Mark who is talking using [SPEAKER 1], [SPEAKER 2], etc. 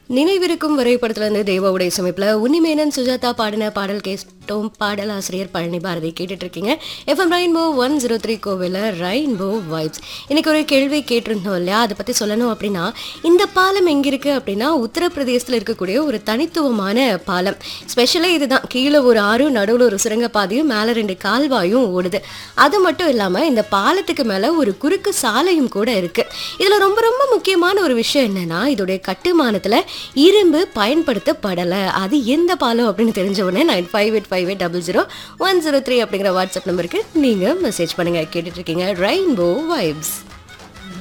[SPEAKER 1] நினைவிருக்கும் வரைபடத்துல இருந்து தேவாவுடைய சமைப்புல உன்னிமேனன் சுஜாதா பாடின பாடல் கேட்டோம் பாடலாசிரியர் பழனி பாரதி கேட்டுட்டு இருக்கீங்க FM rainbow one zero three கோவில ரெயின்போ வைப்ஸ் இன்னைக்கு ஒரு கேள்வி கேட்டிருந்தோம் இல்லையா அதை பத்தி சொல்லணும் அப்படின்னா இந்த பாலம் எங்க இருக்கு அப்படின்னா உத்தரப்பிரதேசத்துல இருக்கக்கூடிய ஒரு தனித்துவமான பாலம் ஸ்பெஷலா இதுதான் கீழே ஒரு ஆறு நடுவில் ஒரு சுரங்கப்பாதையும் மேல ரெண்டு கால்வாயும் ஓடுது அது மட்டும் இல்லாம இந்த பாலத்துக்கு மேல ஒரு குறுக்கு சாலையும் கூட இருக்கு இதுல ரொம்ப ரொம்ப முக்கியமான ஒரு விஷயம் என்னன்னா இதோடைய கட்டுமானத்துல இரும்பு பயன்படுத்தப்படலை அது எந்த பாலம் அப்படின்னு தெரிஞ்ச உடனே nine five eight five eight double zero one zero three அப்படிங்கிற வாட்ஸ்அப் நம்பருக்கு நீங்கள் மெசேஜ் பண்ணுங்க கேட்டுட்டு இருக்கீங்க ரெயின்போ வைப்ஸ்